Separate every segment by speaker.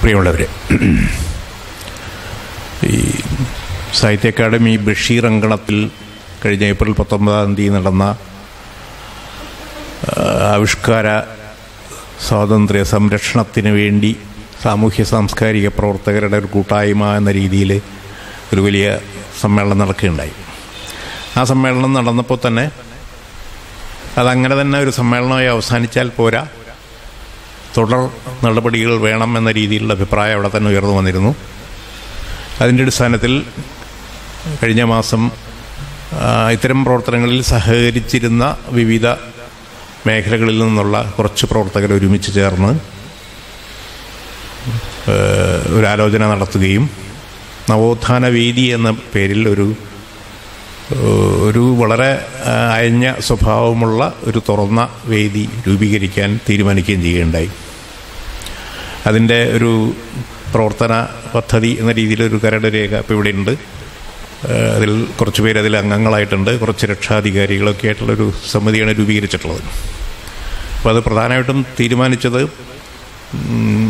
Speaker 1: പ്രിയമുള്ളവരെ ഈ സാഹിത്യ അക്കാദമി ബഷീർ അങ്കണത്തിൽ കഴിഞ്ഞ ഏപ്രിൽ പത്തൊമ്പതാം തീയതി നടന്ന ആ, ആവിഷ്കാര സ്വാതന്ത്ര്യ സംരക്ഷണത്തിന് വേണ്ടി സാമൂഹ്യ സാംസ്കാരിക പ്രവർത്തകരുടെ ഒരു കൂട്ടായ്മ എന്ന രീതിയിൽ ഒരു വലിയ സമ്മേളനം നടക്കുകയുണ്ടായി ആ സമ്മേളനം നടന്നപ്പോൾ തന്നെ അതങ്ങനെ തന്നെ ഒരു സമ്മേളനമായി അവസാനിച്ചാൽ പോരാ തുടർ നടപടികൾ വേണം എന്ന രീതിയിലുള്ള അഭിപ്രായം അവിടെ തന്നെ ഉയർന്നു വന്നിരുന്നു അതിൻ്റെ അടിസ്ഥാനത്തിൽ കഴിഞ്ഞ മാസം ആ, ഇത്തരം പ്രവർത്തനങ്ങളിൽ സഹകരിച്ചിരുന്ന വിവിധ മേഖലകളിൽ നിന്നുള്ള കുറച്ച് പ്രവർത്തകർ ഒരുമിച്ച് ചേർന്ന് ഏ, ഒരു ആലോചന നടത്തുകയും നവോത്ഥാന വേദി എന്ന പേരിൽ ഒരു ഒരു വളരെ ആ, അയഞ്ഞ സ്വഭാവമുള്ള ഒരു തുറന്ന വേദി രൂപീകരിക്കാൻ തീരുമാനിക്കുകയും ചെയ്യുകയുണ്ടായി അതിൻ്റെ ഒരു പ്രവർത്തന പദ്ധതി എന്ന രീതിയിലൊരു കരട് രേഖ ഇപ്പോൾ ഇവിടെയുണ്ട് ആ, അതിൽ കുറച്ച് പേര് അതിൽ അംഗങ്ങളായിട്ടുണ്ട് കുറച്ച് രക്ഷാധികാരികളൊക്കെ ആയിട്ടുള്ളൊരു സമിതിയാണ് രൂപീകരിച്ചിട്ടുള്ളത് അപ്പോൾ അത് പ്രധാനമായിട്ടും തീരുമാനിച്ചത് ഉം,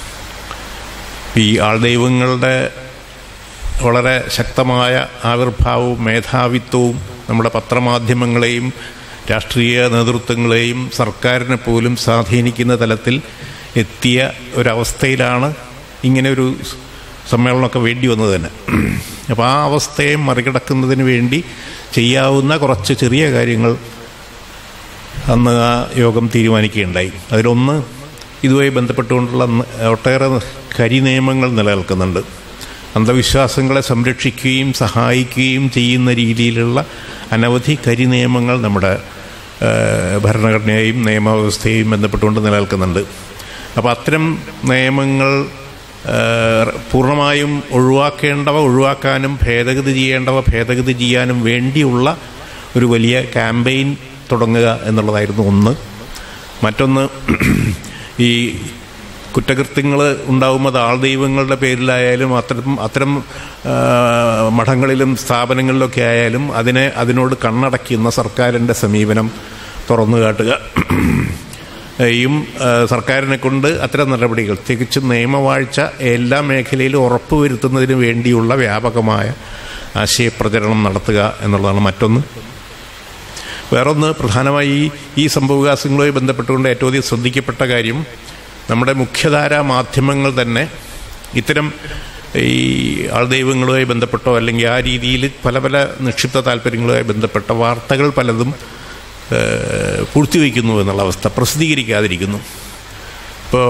Speaker 1: ഈ ആൾദൈവങ്ങളുടെ വളരെ ശക്തമായ ആവിർഭാവവും മേധാവിത്വവും നമ്മുടെ പത്രമാധ്യമങ്ങളെയും രാഷ്ട്രീയ നേതൃത്വങ്ങളെയും സർക്കാരിനെ പോലും സ്വാധീനിക്കുന്ന തലത്തിൽ എത്തിയ ഒരവസ്ഥയിലാണ് ഇങ്ങനെ ഒരു സമ്മേളനമൊക്കെ വേണ്ടി വന്നത് തന്നെ അപ്പോൾ ആ അവസ്ഥയെ മറികടക്കുന്നതിന് വേണ്ടി ചെയ്യാവുന്ന കുറച്ച് ചെറിയ കാര്യങ്ങൾ അന്ന് ആ യോഗം തീരുമാനിക്കുകയുണ്ടായി അതിലൊന്ന് ഇതുമായി ബന്ധപ്പെട്ടുകൊണ്ടുള്ള ന- ഒട്ടേറെ കരിനിയമങ്ങൾ നിലനിൽക്കുന്നുണ്ട് അന്ധവിശ്വാസങ്ങളെ സംരക്ഷിക്കുകയും സഹായിക്കുകയും ചെയ്യുന്ന രീതിയിലുള്ള അനവധി കരിനിയമങ്ങൾ നമ്മുടെ ആ, ഭരണഘടനയെയും നിയമവ്യവസ്ഥയെയും ബന്ധപ്പെട്ടുകൊണ്ട് നിലനിൽക്കുന്നുണ്ട് അപ്പോൾ അത്തരം നിയമങ്ങൾ ആ, പൂർണ്ണമായും ഒഴിവാക്കേണ്ടവ ഒഴിവാക്കാനും ഭേദഗതി ചെയ്യേണ്ടവ ഭേദഗതി ചെയ്യാനും വേണ്ടിയുള്ള ഒരു വലിയ ക്യാമ്പയിൻ തുടങ്ങുക എന്നുള്ളതായിരുന്നു ഒന്ന് മറ്റൊന്ന് ഈ കുറ്റകൃത്യങ്ങൾ ഉണ്ടാകുമ്പോൾ അത് ആൾദൈവങ്ങളുടെ പേരിലായാലും അത്തരം അത്തരം ആ, മഠങ്ങളിലും സ്ഥാപനങ്ങളിലൊക്കെ ആയാലും അതിനെ അതിനോട് കണ്ണടയ്ക്കുന്ന സർക്കാരിൻ്റെ സമീപനം തുറന്നു കാട്ടുക യും ആ, സർക്കാരിനെ കൊണ്ട് അത്തരം നടപടികൾ തികച്ചും നിയമവാഴ്ച എല്ലാ മേഖലയിലും ഉറപ്പുവരുത്തുന്നതിന് വേണ്ടിയുള്ള വ്യാപകമായ ആശയപ്രചരണം നടത്തുക എന്നുള്ളതാണ് മറ്റൊന്ന് വേറൊന്ന് പ്രധാനമായി ഈ- ഈ സംഭവവികാസങ്ങളുമായി ബന്ധപ്പെട്ടുകൊണ്ട് ഏറ്റവും അധികം ശ്രദ്ധിക്കപ്പെട്ട കാര്യം നമ്മുടെ മുഖ്യധാര മാധ്യമങ്ങൾ തന്നെ ഇത്തരം ഈ ആൾദൈവങ്ങളുമായി ബന്ധപ്പെട്ടോ അല്ലെങ്കിൽ ആ രീതിയിൽ പല പല നിക്ഷിപ്ത താല്പര്യങ്ങളുമായി ബന്ധപ്പെട്ട വാർത്തകൾ പലതും ഏഹ്, പൂഴ്ത്തിവെക്കുന്നു എന്നുള്ള അവസ്ഥ പ്രസിദ്ധീകരിക്കാതിരിക്കുന്നു ഇപ്പോൾ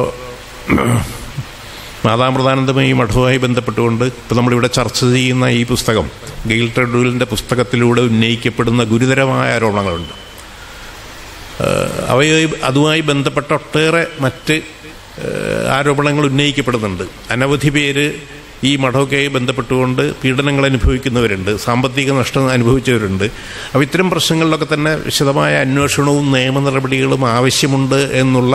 Speaker 1: മാതാമൃതാനന്ദമയി മഠവുമായി ബന്ധപ്പെട്ടുകൊണ്ട് ഇപ്പോൾ നമ്മളിവിടെ ചർച്ച ചെയ്യുന്ന ഈ പുസ്തകം ഗെയിൽ ട്രെഡൂലിൻ്റെ പുസ്തകത്തിലൂടെ ഉന്നയിക്കപ്പെടുന്ന ഗുരുതരമായ ആരോപണങ്ങളുണ്ട് ഏഹ് അവയുമായി അതുമായി ബന്ധപ്പെട്ട ഒട്ടേറെ മറ്റ് ഏഹ് ആരോപണങ്ങൾ ഉന്നയിക്കപ്പെടുന്നുണ്ട് അനവധി പേര് ഈ മഠമൊക്കെയായി ബന്ധപ്പെട്ടുകൊണ്ട് പീഡനങ്ങൾ അനുഭവിക്കുന്നവരുണ്ട് സാമ്പത്തിക നഷ്ടം അനുഭവിച്ചവരുണ്ട് അപ്പോൾ ഇത്തരം പ്രശ്നങ്ങളിലൊക്കെ തന്നെ വിശദമായ അന്വേഷണവും നിയമ നടപടികളും ആവശ്യമുണ്ട് എന്നുള്ള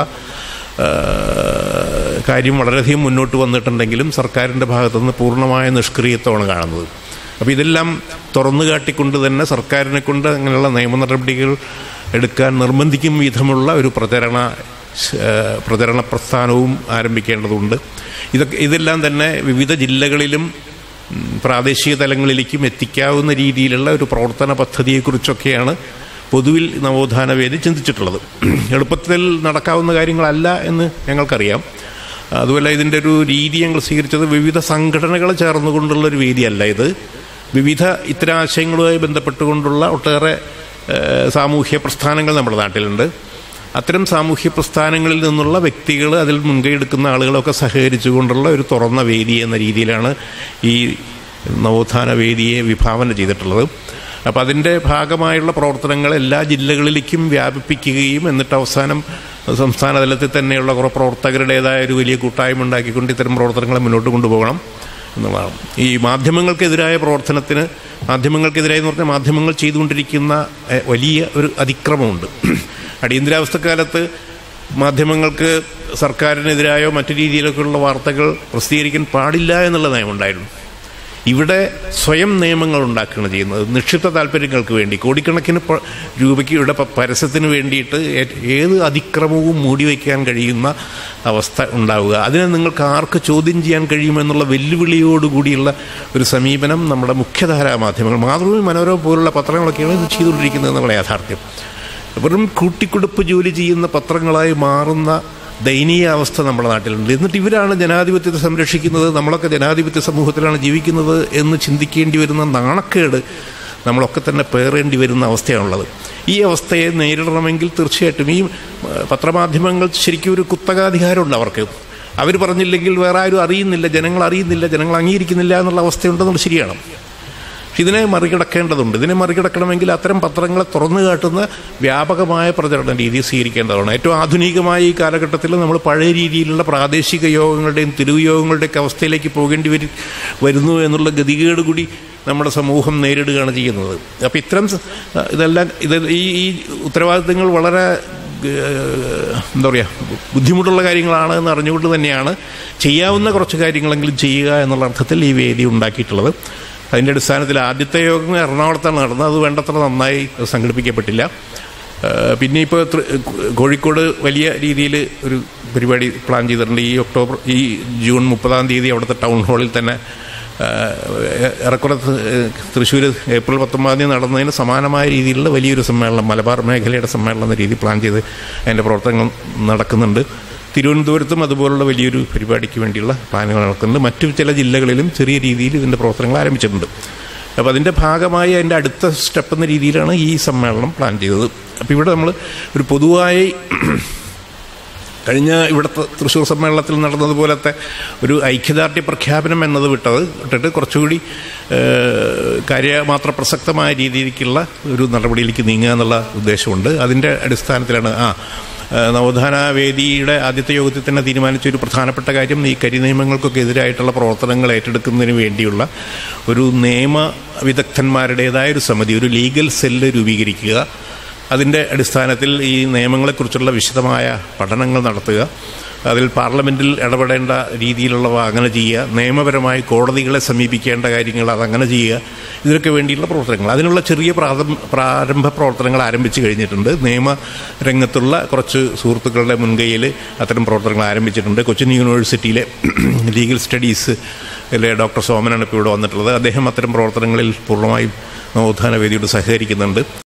Speaker 1: ഏഹ് കാര്യം വളരെയധികം മുന്നോട്ട് വന്നിട്ടുണ്ടെങ്കിലും സർക്കാരിൻ്റെ ഭാഗത്തുനിന്ന് പൂർണ്ണമായ നിഷ്ക്രിയത്വമാണ് കാണുന്നത് അപ്പോൾ ഇതെല്ലാം തുറന്നു കാട്ടിക്കൊണ്ട് തന്നെ സർക്കാരിനെ കൊണ്ട് അങ്ങനെയുള്ള നിയമ നടപടികൾ എടുക്കാൻ നിർബന്ധിക്കും വിധമുള്ള ഒരു പ്രചരണ ഏഹ് പ്രചരണ പ്രസ്ഥാനവും ആരംഭിക്കേണ്ടതുണ്ട് ഇതൊക്കെ ഇതെല്ലാം തന്നെ വിവിധ ജില്ലകളിലും ഉം, പ്രാദേശിക തലങ്ങളിലേക്കും എത്തിക്കാവുന്ന രീതിയിലുള്ള ഒരു പ്രവർത്തന പദ്ധതിയെക്കുറിച്ചൊക്കെയാണ് പൊതുവിൽ നവോത്ഥാന വേദി ചിന്തിച്ചിട്ടുള്ളത് എളുപ്പത്തിൽ നടക്കാവുന്ന കാര്യങ്ങളല്ല എന്ന് ഞങ്ങൾക്കറിയാം അതുപോലെ ഇതിൻ്റെ ഒരു രീതി ഞങ്ങൾ സ്വീകരിച്ചത് വിവിധ സംഘടനകൾ ചേർന്നുകൊണ്ടുള്ള ഒരു വേദിയല്ല ഇത് വിവിധ ഇത്തരം ആശയങ്ങളുമായി ബന്ധപ്പെട്ടുകൊണ്ടുള്ള ഒട്ടേറെ ഏഹ്, സാമൂഹ്യ പ്രസ്ഥാനങ്ങൾ നമ്മുടെ നാട്ടിലുണ്ട് അത്തരം സാമൂഹ്യ പ്രസ്ഥാനങ്ങളിൽ നിന്നുള്ള വ്യക്തികൾ അതിൽ മുൻകൈ എടുക്കുന്ന ആളുകളൊക്കെ സഹകരിച്ചുകൊണ്ടുള്ള ഒരു തുറന്ന വേദി എന്ന രീതിയിലാണ് ഈ നവോത്ഥാന വേദിയെ വിഭാവന ചെയ്തിട്ടുള്ളത് അപ്പോൾ അതിൻ്റെ ഭാഗമായുള്ള പ്രവർത്തനങ്ങൾ എല്ലാ ജില്ലകളിലേക്കും വ്യാപിപ്പിക്കുകയും എന്നിട്ട് അവസാനം സംസ്ഥാന തലത്തിൽ തന്നെയുള്ള കുറേ പ്രവർത്തകരുടേതായ ഒരു വലിയ കൂട്ടായ്മ ഉണ്ടാക്കിക്കൊണ്ട് ഇത്തരം പ്രവർത്തനങ്ങളെ മുന്നോട്ട് കൊണ്ടുപോകണം എന്നുള്ളതാണ് ഈ മാധ്യമങ്ങൾക്കെതിരായ പ്രവർത്തനത്തിന് മാധ്യമങ്ങൾക്കെതിരായി എന്ന് പറഞ്ഞാൽ മാധ്യമങ്ങൾ ചെയ്തുകൊണ്ടിരിക്കുന്ന എഹ്, വലിയ ഒരു അതിക്രമമുണ്ട് അടിയന്തരാവസ്ഥക്കാലത്ത് മാധ്യമങ്ങൾക്ക് സർക്കാരിനെതിരായോ മറ്റു രീതിയിലൊക്കെയുള്ള വാർത്തകൾ പ്രസിദ്ധീകരിക്കാൻ പാടില്ല എന്നുള്ള നയമുണ്ടായിരുന്നു ഇവിടെ സ്വയം നിയമങ്ങൾ ഉണ്ടാക്കുകയാണ് ചെയ്യുന്നത് നിക്ഷിപ്ത താല്പര്യങ്ങൾക്ക് വേണ്ടി കോടിക്കണക്കിന് പ- രൂപയ്ക്ക് ഇവിടെ പ- പരസ്യത്തിന് വേണ്ടിയിട്ട് ഏ- ഏത് അതിക്രമവും മൂടിവെക്കാൻ കഴിയുന്ന അവസ്ഥ ഉണ്ടാവുക അതിനെ നിങ്ങൾക്ക് ആർക്ക് ചോദ്യം ചെയ്യാൻ കഴിയുമെന്നുള്ള വെല്ലുവിളിയോടുകൂടിയുള്ള ഒരു സമീപനം നമ്മുടെ മുഖ്യധാരാ മാധ്യമങ്ങൾ മാതൃഭൂമി മനോരമ പോലുള്ള പത്രങ്ങളൊക്കെയാണ് ഇത് ചെയ്തുകൊണ്ടിരിക്കുന്നത് എന്നുള്ള യാഥാർത്ഥ്യം വെറും കൂട്ടിക്കൊടുപ്പ് ജോലി ചെയ്യുന്ന പത്രങ്ങളായി മാറുന്ന ദയനീയ അവസ്ഥ നമ്മുടെ നാട്ടിലുണ്ട് എന്നിട്ട് ഇവരാണ് ജനാധിപത്യത്തെ സംരക്ഷിക്കുന്നത് നമ്മളൊക്കെ ജനാധിപത്യ സമൂഹത്തിലാണ് ജീവിക്കുന്നത് എന്ന് ചിന്തിക്കേണ്ടി വരുന്ന നാണക്കേട് നമ്മളൊക്കെ തന്നെ പേറേണ്ടി വരുന്ന അവസ്ഥയാണുള്ളത് ഈ അവസ്ഥയെ നേരിടണമെങ്കിൽ തീർച്ചയായിട്ടും ഈ ഏഹ്, പത്രമാധ്യമങ്ങൾ ശരിക്കും ഒരു കുത്തകാധികാരമുണ്ട് അവർക്ക് അവർ പറഞ്ഞില്ലെങ്കിൽ വേറെ ആരും അറിയുന്നില്ല ജനങ്ങൾ അറിയുന്നില്ല ജനങ്ങൾ അംഗീകരിക്കുന്നില്ല എന്നുള്ള അവസ്ഥയുണ്ടെന്നുള്ളത് ശരിയാണ് പക്ഷെ ഇതിനെ മറികടക്കേണ്ടതുണ്ട് ഇതിനെ മറികടക്കണമെങ്കിൽ അത്തരം പത്രങ്ങളെ തുറന്നു കാട്ടുന്ന വ്യാപകമായ പ്രചരണ രീതി സ്വീകരിക്കേണ്ടതാണ് ഏറ്റവും ആധുനികമായ ഈ കാലഘട്ടത്തിൽ നമ്മൾ പഴയ രീതിയിലുള്ള പ്രാദേശിക യോഗങ്ങളുടെയും തെരുവ് യോഗങ്ങളുടെയൊക്കെ അവസ്ഥയിലേക്ക് പോകേണ്ടി വരി വരുന്നു എന്നുള്ള ഗതികേട് കൂടി നമ്മുടെ സമൂഹം നേരിടുകയാണ് ചെയ്യുന്നത് അപ്പോൾ ഇത്തരം സ- ഇതെല്ലാം ഇത് ഈ ഈ ഉത്തരവാദിത്തങ്ങൾ വളരെ ഏഹ്, എന്താ പറയുക ബുദ്ധിമുട്ടുള്ള കാര്യങ്ങളാണ് എന്ന് അറിഞ്ഞുകൊണ്ട് തന്നെയാണ് ചെയ്യാവുന്ന കുറച്ച് കാര്യങ്ങളെങ്കിലും ചെയ്യുക എന്നുള്ള അർത്ഥത്തിൽ ഈ വേദി ഉണ്ടാക്കിയിട്ടുള്ളത് അതിൻ്റെ അടിസ്ഥാനത്തിൽ ആദ്യത്തെ യോഗം എറണാകുളത്താണ് നടന്നത് അത് വേണ്ടത്ര നന്നായി സംഘടിപ്പിക്കപ്പെട്ടില്ല ഏഹ് പിന്നെ ഇപ്പോൾ കോഴിക്കോട് വലിയ രീതിയിൽ ഒരു പരിപാടി പ്ലാൻ ചെയ്തിട്ടുണ്ട് ഈ ഒക്ടോബർ ഈ ജൂൺ മുപ്പതാം തീയതി അവിടുത്തെ ടൗൺ ഹാളിൽ തന്നെ ഏഹ് ഏറെക്കുറെ തൃശ്ശൂർ ഏപ്രിൽ പത്തൊമ്പതാം തീയതി നടന്നതിന് സമാനമായ രീതിയിലുള്ള വലിയൊരു സമ്മേളനം മലബാർ മേഖലയുടെ സമ്മേളനം എന്ന രീതി പ്ലാൻ ചെയ്ത് അതിൻ്റെ പ്രവർത്തനങ്ങൾ നടക്കുന്നുണ്ട് തിരുവനന്തപുരത്തും അതുപോലുള്ള വലിയൊരു പരിപാടിക്ക് വേണ്ടിയുള്ള പ്ലാനുകൾ നടക്കുന്നുണ്ട് മറ്റു ചില ജില്ലകളിലും ചെറിയ രീതിയിൽ ഇതിൻ്റെ പ്രവർത്തനങ്ങൾ ആരംഭിച്ചിട്ടുണ്ട് അപ്പോൾ അതിൻ്റെ ഭാഗമായി അതിൻ്റെ അടുത്ത സ്റ്റെപ്പ് എന്ന രീതിയിലാണ് ഈ സമ്മേളനം പ്ലാൻ ചെയ്തത് അപ്പോൾ ഇവിടെ നമ്മൾ ഒരു പൊതുവായി കഴിഞ്ഞ ഇവിടുത്തെ തൃശ്ശൂർ സമ്മേളനത്തിൽ നടന്നതുപോലത്തെ ഒരു ഐക്യദാർഢ്യ പ്രഖ്യാപനം എന്നത് വിട്ടത് വിട്ടിട്ട് കുറച്ചുകൂടി ഏഹ്, കാര്യമാത്ര പ്രസക്തമായ രീതിയിലേക്കുള്ള ഒരു നടപടിയിലേക്ക് നീങ്ങുക എന്നുള്ള ഉദ്ദേശമുണ്ട് അതിൻ്റെ അടിസ്ഥാനത്തിലാണ് ആ ഏഹ്, നവോത്ഥാന വേദിയുടെ ആദ്യത്തെ യോഗത്തിൽ തന്നെ തീരുമാനിച്ച ഒരു പ്രധാനപ്പെട്ട കാര്യം ഈ കരി നിയമങ്ങൾക്കൊക്കെ എതിരായിട്ടുള്ള പ്രവർത്തനങ്ങൾ ഏറ്റെടുക്കുന്നതിന് വേണ്ടിയുള്ള ഒരു നിയമ വിദഗ്ധന്മാരുടേതായ ഒരു സമിതി ഒരു ലീഗൽ സെല്ല് രൂപീകരിക്കുക അതിൻ്റെ അടിസ്ഥാനത്തിൽ ഈ നിയമങ്ങളെക്കുറിച്ചുള്ള വിശദമായ പഠനങ്ങൾ നടത്തുക അതിൽ പാർലമെൻറ്റിൽ ഇടപെടേണ്ട രീതിയിലുള്ളവ അങ്ങനെ ചെയ്യുക നിയമപരമായി കോടതികളെ സമീപിക്കേണ്ട കാര്യങ്ങൾ അതങ്ങനെ ചെയ്യുക ഇതിനൊക്കെ വേണ്ടിയുള്ള പ്രവർത്തനങ്ങൾ അതിനുള്ള ചെറിയ പ്രാഥമ പ്രാരംഭ പ്രവർത്തനങ്ങൾ ആരംഭിച്ചു കഴിഞ്ഞിട്ടുണ്ട് നിയമ രംഗത്തുള്ള കുറച്ച് സുഹൃത്തുക്കളുടെ മുൻകൈയിൽ അത്തരം പ്രവർത്തനങ്ങൾ ആരംഭിച്ചിട്ടുണ്ട് കൊച്ചിൻ യൂണിവേഴ്സിറ്റിയിലെ ലീഗൽ സ്റ്റഡീസ് ലെ ഡോക്ടർ സോമനാണ് ഇപ്പോൾ ഇവിടെ വന്നിട്ടുള്ളത് അദ്ദേഹം അത്തരം പ്രവർത്തനങ്ങളിൽ പൂർണ്ണമായും നവോത്ഥാന വേദിയോട് സഹകരിക്കുന്നുണ്ട്